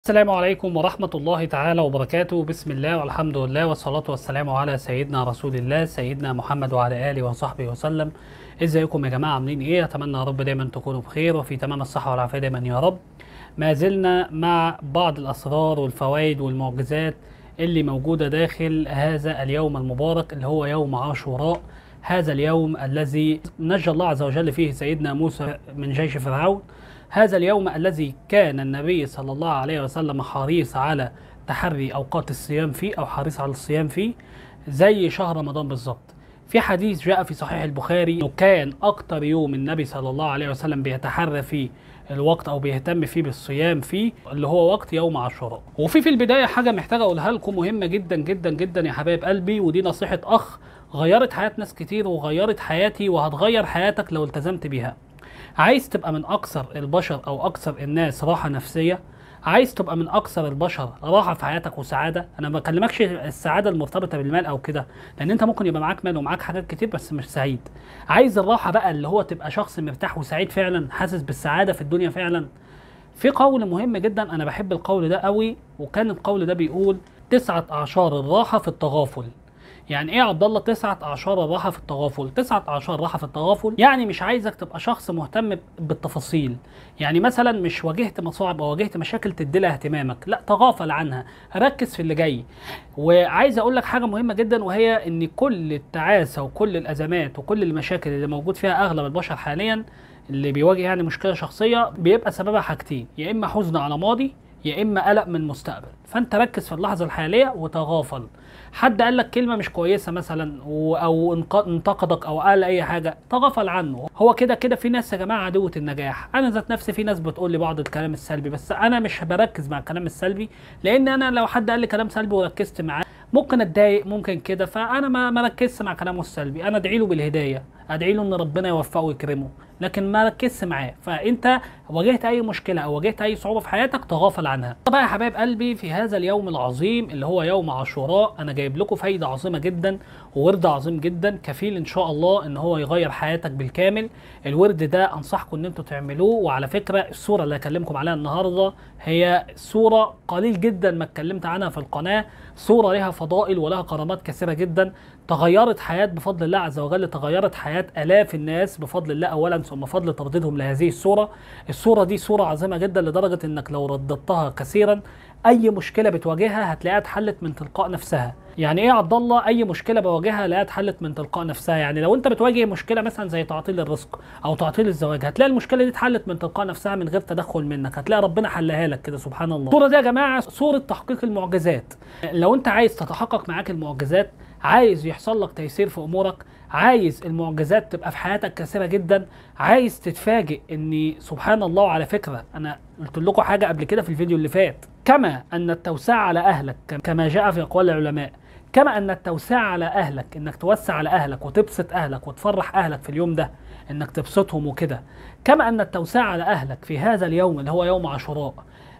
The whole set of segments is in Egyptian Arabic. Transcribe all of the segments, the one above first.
السلام عليكم ورحمة الله تعالى وبركاته بسم الله والحمد لله والصلاة والسلام على سيدنا رسول الله سيدنا محمد وعلى آله وصحبه وسلم ازيكم يا جماعة عاملين ايه اتمنى يا رب دايما تكونوا بخير وفي تمام الصحة والعافية دايما يا رب ما زلنا مع بعض الأسرار والفوائد والمعجزات اللي موجودة داخل هذا اليوم المبارك اللي هو يوم عاشوراء هذا اليوم الذي نجى الله عز وجل فيه سيدنا موسى من جيش فرعون هذا اليوم الذي كان النبي صلى الله عليه وسلم حريص على تحري اوقات الصيام فيه او حريص على الصيام فيه زي شهر رمضان بالظبط في حديث جاء في صحيح البخاري انه كان اكتر يوم النبي صلى الله عليه وسلم بيتحرى فيه الوقت او بيهتم فيه بالصيام فيه اللي هو وقت يوم عاشوراء وفي في البدايه حاجه محتاجه اقولها لكم مهمه جدا جدا جدا يا حبايب قلبي ودي نصيحه اخ غيرت حياه ناس كتير وغيرت حياتي وهتغير حياتك لو التزمت بيها عايز تبقى من اكثر البشر او اكثر الناس راحه نفسيه عايز تبقى من اكثر البشر راحه في حياتك وسعاده انا ما بكلمكش السعاده المرتبطه بالمال او كده لان انت ممكن يبقى معاك مال ومعاك حاجات كتير بس مش سعيد عايز الراحه بقى اللي هو تبقى شخص مرتاح وسعيد فعلا حاسس بالسعاده في الدنيا فعلا في قول مهم جدا انا بحب القول ده قوي وكان القول ده بيقول تسعة اعشار الراحه في التغافل يعني ايه يا عبد الله تسعة اعشار الراحه في التغافل تسعة اعشار راحه في التغافل يعني مش عايزك تبقى شخص مهتم بالتفاصيل يعني مثلا مش واجهت مصاعب او واجهت مشاكل تدي لها اهتمامك لا تغافل عنها ركز في اللي جاي وعايز اقول لك حاجه مهمه جدا وهي ان كل التعاسه وكل الازمات وكل المشاكل اللي موجود فيها اغلب البشر حاليا اللي بيواجه يعني مشكله شخصيه بيبقى سببها حاجتين يا اما حزن على ماضي يا اما قلق من المستقبل فانت ركز في اللحظه الحاليه وتغافل حد قال لك كلمه مش كويسه مثلا او انتقدك او قال اي حاجه تغافل عنه هو كده كده في ناس يا جماعه عدوه النجاح انا ذات نفسي في ناس بتقول لي بعض الكلام السلبي بس انا مش بركز مع الكلام السلبي لان انا لو حد قال لي كلام سلبي وركزت معاه ممكن اتضايق ممكن كده فانا ما ما ركزش مع كلامه السلبي انا ادعي له بالهدايه ادعي له ان ربنا يوفقه ويكرمه لكن ما ركزش معاه فانت واجهت اي مشكله او واجهت اي صعوبه في حياتك تغافل عنها طبعا يا حبايب قلبي في هذا اليوم العظيم اللي هو يوم عاشوراء انا جايب لكم فايده عظيمه جدا وورد عظيم جدا كفيل ان شاء الله ان هو يغير حياتك بالكامل الورد ده انصحكم ان انتوا تعملوه وعلى فكره الصوره اللي هكلمكم عليها النهارده هي صوره قليل جدا ما اتكلمت عنها في القناه صوره لها فضائل ولها كرامات كثيره جدا تغيرت حياه بفضل الله عز وجل تغيرت حياه الاف الناس بفضل الله اولا ثم فضل ترديدهم لهذه الصوره الصوره دي صوره عظيمه جدا لدرجه انك لو رددتها كثيرا اي مشكله بتواجهها هتلاقيها اتحلت من تلقاء نفسها يعني ايه يا عبد الله اي مشكله بواجهها لا اتحلت من تلقاء نفسها يعني لو انت بتواجه مشكله مثلا زي تعطيل الرزق او تعطيل الزواج هتلاقي المشكله دي اتحلت من تلقاء نفسها من غير تدخل منك هتلاقي ربنا حلها لك كده سبحان الله الصوره دي يا جماعه صوره تحقيق المعجزات لو انت عايز تتحقق معاك المعجزات عايز يحصل لك تيسير في امورك عايز المعجزات تبقى في حياتك كثيره جدا عايز تتفاجئ ان سبحان الله على فكره انا قلت لكم حاجه قبل كده في الفيديو اللي فات كما ان التوسعه على اهلك كما جاء في اقوال العلماء كما ان التوسعه على اهلك انك توسع على اهلك وتبسط اهلك وتفرح اهلك في اليوم ده انك تبسطهم وكده كما ان التوسعه على اهلك في هذا اليوم اللي هو يوم عاشوراء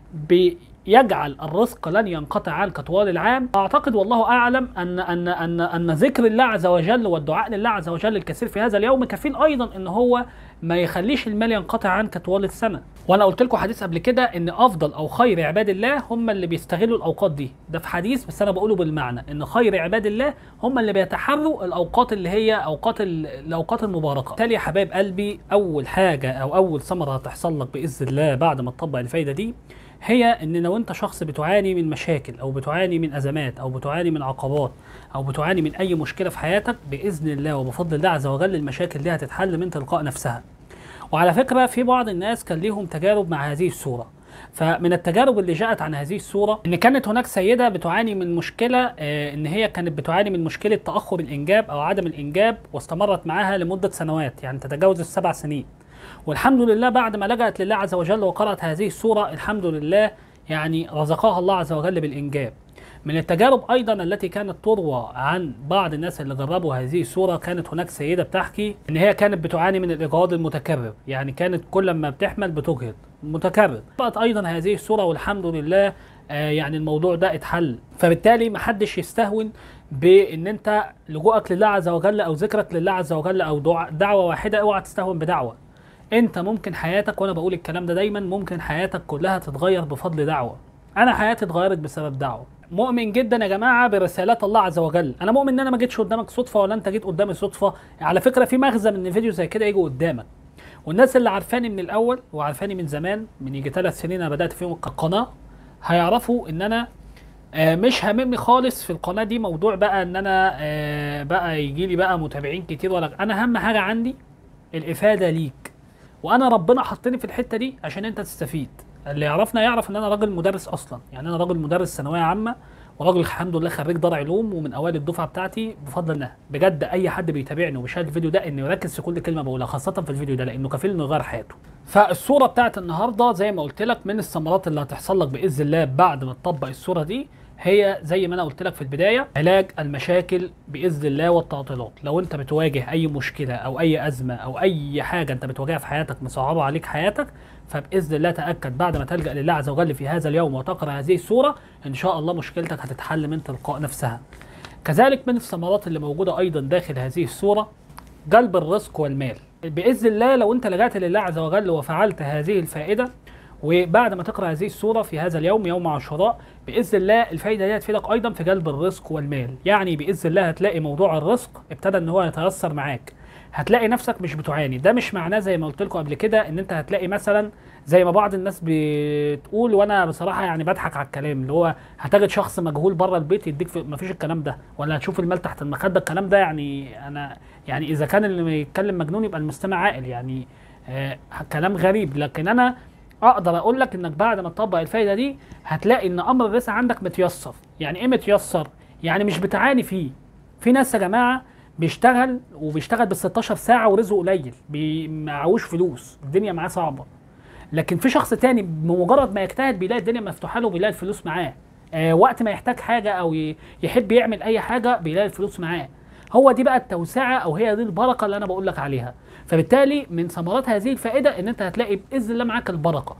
يجعل الرزق لن ينقطع عنك طوال العام اعتقد والله اعلم ان ان ان ان ذكر الله عز وجل والدعاء لله عز وجل الكثير في هذا اليوم كفيل ايضا ان هو ما يخليش المال ينقطع عنك طوال السنه وانا قلت لكم حديث قبل كده ان افضل او خير عباد الله هم اللي بيستغلوا الاوقات دي ده في حديث بس انا بقوله بالمعنى ان خير عباد الله هم اللي بيتحروا الاوقات اللي هي اوقات الاوقات المباركه بالتالي يا حبايب قلبي اول حاجه او اول ثمره هتحصل لك باذن الله بعد ما تطبق الفايده دي هي ان لو انت شخص بتعاني من مشاكل او بتعاني من ازمات او بتعاني من عقبات او بتعاني من اي مشكله في حياتك باذن الله وبفضل الله عز وجل المشاكل دي هتتحل من تلقاء نفسها وعلى فكره في بعض الناس كان ليهم تجارب مع هذه الصوره فمن التجارب اللي جاءت عن هذه الصوره ان كانت هناك سيده بتعاني من مشكله آه ان هي كانت بتعاني من مشكله تاخر الانجاب او عدم الانجاب واستمرت معاها لمده سنوات يعني تتجاوز السبع سنين والحمد لله بعد ما لجأت لله عز وجل وقرأت هذه السورة الحمد لله يعني رزقها الله عز وجل بالإنجاب من التجارب أيضا التي كانت تروى عن بعض الناس اللي جربوا هذه السورة كانت هناك سيدة بتحكي إن هي كانت بتعاني من الإجهاض المتكرر يعني كانت كل ما بتحمل بتجهض متكرر قرأت أيضا هذه السورة والحمد لله آه يعني الموضوع ده اتحل فبالتالي محدش يستهون بان انت لجوءك لله عز وجل او ذكرك لله عز وجل او دعوه واحده اوعى تستهون بدعوه انت ممكن حياتك وانا بقول الكلام ده دايما ممكن حياتك كلها تتغير بفضل دعوه انا حياتي اتغيرت بسبب دعوه مؤمن جدا يا جماعه برسالات الله عز وجل انا مؤمن ان انا ما جيتش قدامك صدفه ولا انت جيت قدامي صدفه على فكره في مغزى من فيديو زي كده يجي قدامك والناس اللي عارفاني من الاول وعارفاني من زمان من يجي ثلاث سنين انا بدات فيهم كقناه هيعرفوا ان انا آه، مش هاممني خالص في القناه دي موضوع بقى ان انا آه، بقى يجي لي بقى متابعين كتير ولا انا اهم حاجه عندي الافاده ليك وانا ربنا حطني في الحته دي عشان انت تستفيد اللي يعرفنا يعرف ان انا راجل مدرس اصلا يعني انا راجل مدرس ثانويه عامه وراجل الحمد لله خريج دار علوم ومن اوائل الدفعه بتاعتي بفضل الله بجد اي حد بيتابعني وبيشاهد الفيديو ده انه يركز في كل كلمه بقولها خاصه في الفيديو ده لانه كفيل انه يغير حياته فالصوره بتاعت النهارده زي ما قلت لك من الثمرات اللي هتحصل لك باذن الله بعد ما تطبق الصوره دي هي زي ما انا قلت لك في البدايه علاج المشاكل باذن الله والتعطيلات لو انت بتواجه اي مشكله او اي ازمه او اي حاجه انت بتواجهها في حياتك مصعبه عليك حياتك فباذن الله تاكد بعد ما تلجا لله عز وجل في هذا اليوم وتقرا هذه السوره ان شاء الله مشكلتك هتتحل من تلقاء نفسها كذلك من الثمرات اللي موجوده ايضا داخل هذه السوره جلب الرزق والمال باذن الله لو انت لجأت لله عز وجل وفعلت هذه الفائده وبعد ما تقرا هذه السوره في هذا اليوم يوم عاشوراء باذن الله الفايده دي هتفيدك ايضا في جلب الرزق والمال يعني باذن الله هتلاقي موضوع الرزق ابتدى ان هو يتيسر معاك هتلاقي نفسك مش بتعاني ده مش معناه زي ما قلت لكم قبل كده ان انت هتلاقي مثلا زي ما بعض الناس بتقول وانا بصراحه يعني بضحك على الكلام اللي هو هتجد شخص مجهول بره البيت يديك في مفيش الكلام ده ولا هتشوف المال تحت المخده الكلام ده يعني انا يعني اذا كان اللي يتكلم مجنون يبقى المستمع عاقل يعني آه كلام غريب لكن انا اقدر اقول لك انك بعد ما تطبق الفايده دي هتلاقي ان امر الرزق عندك متيسر يعني ايه متيسر يعني مش بتعاني فيه في ناس يا جماعه بيشتغل وبيشتغل بال 16 ساعه ورزقه قليل بي- معهوش فلوس الدنيا معاه صعبه لكن في شخص تاني بمجرد ما يجتهد بيلاقي الدنيا مفتوحه له وبيلاقي الفلوس معاه آه وقت ما يحتاج حاجه او ي- يحب يعمل اي حاجه بيلاقي الفلوس معاه هو دي بقى التوسعه او هي دي البركه اللي انا بقول لك عليها فبالتالي من ثمرات هذه الفائده ان انت هتلاقي باذن الله معاك البركه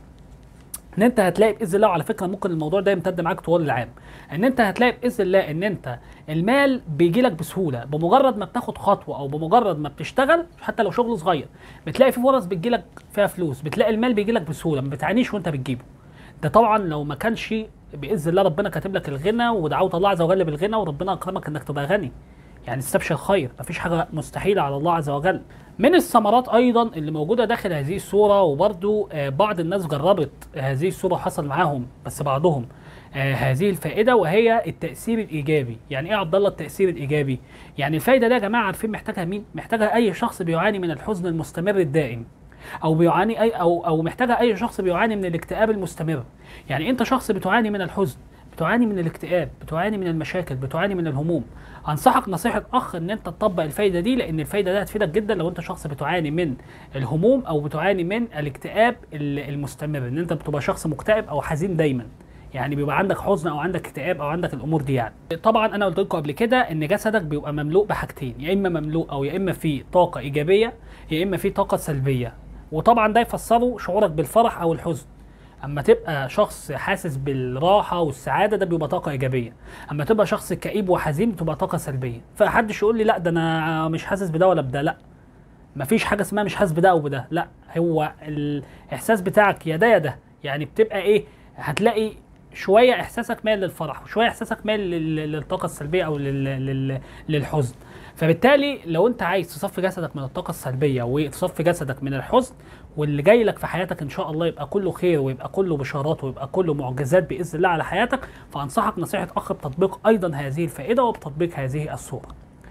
ان انت هتلاقي باذن الله وعلى فكره ممكن الموضوع ده يمتد معاك طوال العام ان انت هتلاقي باذن الله ان انت المال بيجي لك بسهوله بمجرد ما بتاخد خطوه او بمجرد ما بتشتغل حتى لو شغل صغير بتلاقي في فرص بتجي لك فيها فلوس بتلاقي المال بيجي لك بسهوله ما بتعانيش وانت بتجيبه ده طبعا لو ما كانش باذن الله ربنا كاتب لك الغنى ودعوت الله عز وجل بالغنى وربنا اكرمك انك تبقى غني يعني استبشر خير مفيش حاجه مستحيله على الله عز وجل من الثمرات ايضا اللي موجوده داخل هذه الصوره وبرضو آه، بعض الناس جربت هذه الصوره حصل معاهم بس بعضهم آه، هذه الفائده وهي التاثير الايجابي يعني ايه يا عبد الله التاثير الايجابي يعني الفايده ده يا جماعه عارفين محتاجها مين محتاجها اي شخص بيعاني من الحزن المستمر الدائم او بيعاني اي او او محتاجه اي شخص بيعاني من الاكتئاب المستمر يعني انت شخص بتعاني من الحزن بتعاني من الاكتئاب بتعاني من المشاكل بتعاني من الهموم انصحك نصيحه اخ ان انت تطبق الفايده دي لان الفايده دي هتفيدك جدا لو انت شخص بتعاني من الهموم او بتعاني من الاكتئاب ال- المستمر ان انت بتبقى شخص مكتئب او حزين دايما يعني بيبقى عندك حزن او عندك اكتئاب او عندك الامور دي يعني طبعا انا قلت لكم قبل كده ان جسدك بيبقى مملوء بحاجتين يا اما مملوء او يا اما فيه طاقه ايجابيه يا اما فيه طاقه سلبيه وطبعا ده يفسره شعورك بالفرح او الحزن اما تبقى شخص حاسس بالراحه والسعاده ده بيبقى طاقه ايجابيه اما تبقى شخص كئيب وحزين بتبقى طاقه سلبيه فحدش يقول لي لا ده انا مش حاسس بده ولا بده لا مفيش حاجه اسمها مش حاسس بده او بده لا هو الاحساس بتاعك يا ده يا ده يعني بتبقى ايه هتلاقي شويه احساسك مايل للفرح وشويه احساسك مايل لل- للطاقه السلبيه او لل... لل... للحزن فبالتالي لو انت عايز تصفي جسدك من الطاقه السلبيه وتصفي جسدك من الحزن واللي جاي لك في حياتك ان شاء الله يبقى كله خير ويبقى كله بشارات ويبقى كله معجزات باذن الله على حياتك فانصحك نصيحه اخ بتطبيق ايضا هذه الفائده وبتطبيق هذه الصوره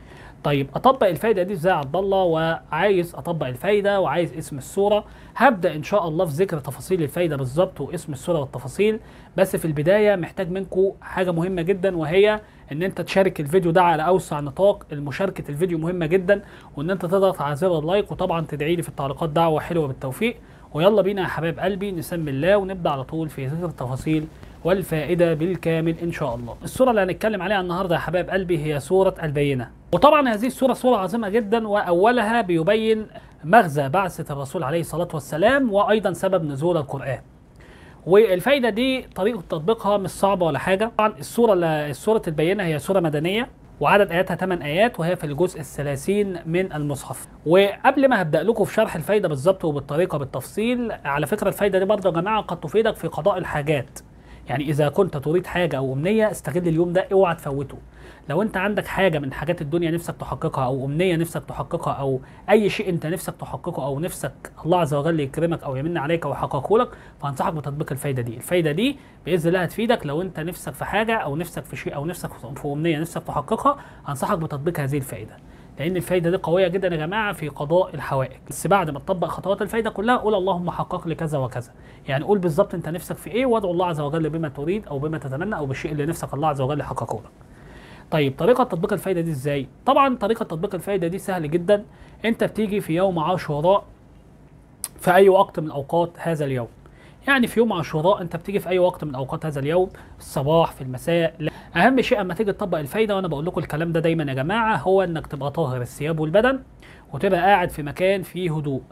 طيب اطبق الفايده دي ازاي يا عبد الله وعايز اطبق الفايده وعايز اسم الصوره هبدا ان شاء الله في ذكر تفاصيل الفايده بالظبط واسم الصوره والتفاصيل بس في البدايه محتاج منكم حاجه مهمه جدا وهي ان انت تشارك الفيديو ده على اوسع نطاق المشاركه الفيديو مهمه جدا وان انت تضغط على زر اللايك وطبعا تدعي لي في التعليقات دعوه حلوه بالتوفيق ويلا بينا يا حبايب قلبي نسمي الله ونبدا على طول في ذكر التفاصيل والفائده بالكامل ان شاء الله. السوره اللي هنتكلم عليها النهارده يا حبايب قلبي هي سوره البينه. وطبعا هذه السوره سوره عظيمه جدا واولها بيبين مغزى بعثه الرسول عليه الصلاه والسلام وايضا سبب نزول القران. والفايده دي طريقه تطبيقها مش صعبه ولا حاجه طبعا السوره اللي- السوره البينه هي سوره مدنيه وعدد اياتها 8 ايات وهي في الجزء الثلاثين من المصحف وقبل ما هبدا لكم في شرح الفايده بالظبط وبالطريقه بالتفصيل على فكره الفايده دي برضه يا جماعه قد تفيدك في قضاء الحاجات يعني اذا كنت تريد حاجه او امنيه استغل اليوم ده اوعى تفوته لو انت عندك حاجه من حاجات الدنيا نفسك تحققها او امنيه نفسك تحققها او اي شيء انت نفسك تحققه او نفسك الله عز وجل يكرمك او يمن عليك ويحققه لك فانصحك بتطبيق الفايده دي الفايده دي باذن الله هتفيدك لو انت نفسك في حاجه او نفسك في شيء او نفسك في امنيه نفسك تحققها انصحك بتطبيق هذه الفايده لان الفايده دي قويه جدا يا جماعه في قضاء الحوائج بس بعد ما تطبق خطوات الفايده كلها قول اللهم حقق لي كذا وكذا يعني قول بالظبط انت نفسك في ايه وادعو الله عز وجل بما تريد او بما تتمنى او بالشيء اللي نفسك الله عز وجل يحققه لك طيب طريقه تطبيق الفايده دي ازاي طبعا طريقه تطبيق الفايده دي سهل جدا انت بتيجي في يوم عاشوراء في اي وقت من اوقات هذا اليوم يعني في يوم عاشوراء انت بتيجي في اي وقت من اوقات هذا اليوم الصباح في المساء لا. اهم شيء اما تيجي تطبق الفايده وانا بقول لكم الكلام ده دايما يا جماعه هو انك تبقى طاهر الثياب والبدن وتبقى قاعد في مكان فيه هدوء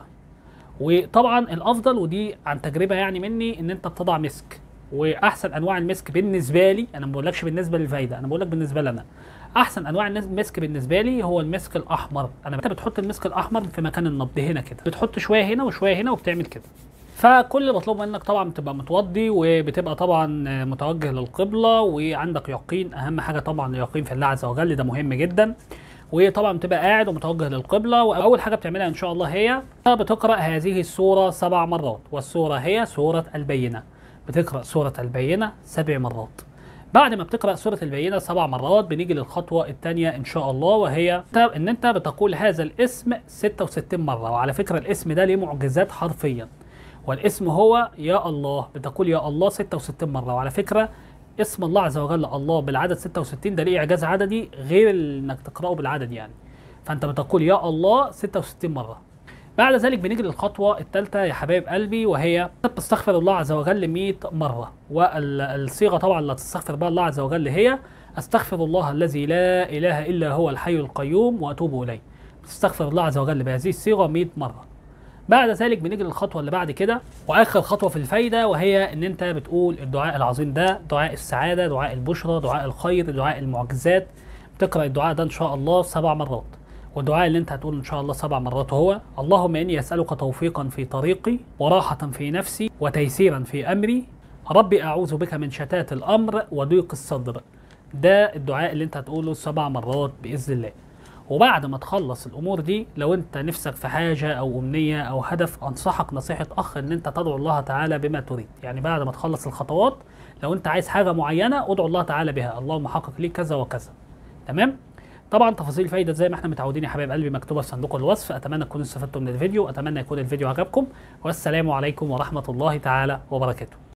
وطبعا الافضل ودي عن تجربه يعني مني ان انت بتضع مسك واحسن انواع المسك بالنسبه لي انا ما بقولكش بالنسبه للفايده انا بقول لك بالنسبه لنا احسن انواع المسك بالنسبه لي هو المسك الاحمر انا انت بتحط المسك الاحمر في مكان النبض هنا كده بتحط شويه هنا وشويه هنا وبتعمل كده فكل اللي مطلوب منك طبعا بتبقى متوضي وبتبقى طبعا متوجه للقبله وعندك يقين اهم حاجه طبعا اليقين في الله عز وجل ده مهم جدا وطبعا بتبقى قاعد ومتوجه للقبله واول حاجه بتعملها ان شاء الله هي بتقرا هذه السوره سبع مرات والسوره هي سوره البينه بتقرا سوره البينه سبع مرات بعد ما بتقرا سوره البينه سبع مرات بنيجي للخطوه الثانيه ان شاء الله وهي ان انت بتقول هذا الاسم 66 مره وعلى فكره الاسم ده ليه معجزات حرفيا والاسم هو يا الله بتقول يا الله 66 مره وعلى فكره اسم الله عز وجل الله بالعدد 66 ده ليه اعجاز عددي غير انك تقراه بالعدد يعني فانت بتقول يا الله 66 مره بعد ذلك بنيجي للخطوه الثالثه يا حبايب قلبي وهي تستغفر الله عز وجل 100 مره والصيغه طبعا اللي تستغفر بها الله عز وجل هي استغفر الله الذي لا اله الا هو الحي القيوم واتوب اليه تستغفر الله عز وجل بهذه الصيغه 100 مره بعد ذلك بنيجي للخطوه اللي بعد كده واخر خطوه في الفايده وهي ان انت بتقول الدعاء العظيم ده دعاء السعاده دعاء البشرى دعاء الخير دعاء المعجزات بتقرا الدعاء ده ان شاء الله سبع مرات والدعاء اللي انت هتقوله ان شاء الله سبع مرات هو اللهم اني اسالك توفيقا في طريقي وراحه في نفسي وتيسيرا في امري ربي اعوذ بك من شتات الامر وضيق الصدر ده الدعاء اللي انت هتقوله سبع مرات باذن الله وبعد ما تخلص الامور دي لو انت نفسك في حاجه او امنيه او هدف انصحك نصيحه اخ ان انت تدعو الله تعالى بما تريد يعني بعد ما تخلص الخطوات لو انت عايز حاجه معينه ادعو الله تعالى بها اللهم حقق لي كذا وكذا تمام طبعا تفاصيل الفايده زي ما احنا متعودين يا حبايب قلبي مكتوبه في صندوق الوصف اتمنى تكونوا استفدتوا من الفيديو اتمنى يكون الفيديو عجبكم والسلام عليكم ورحمه الله تعالى وبركاته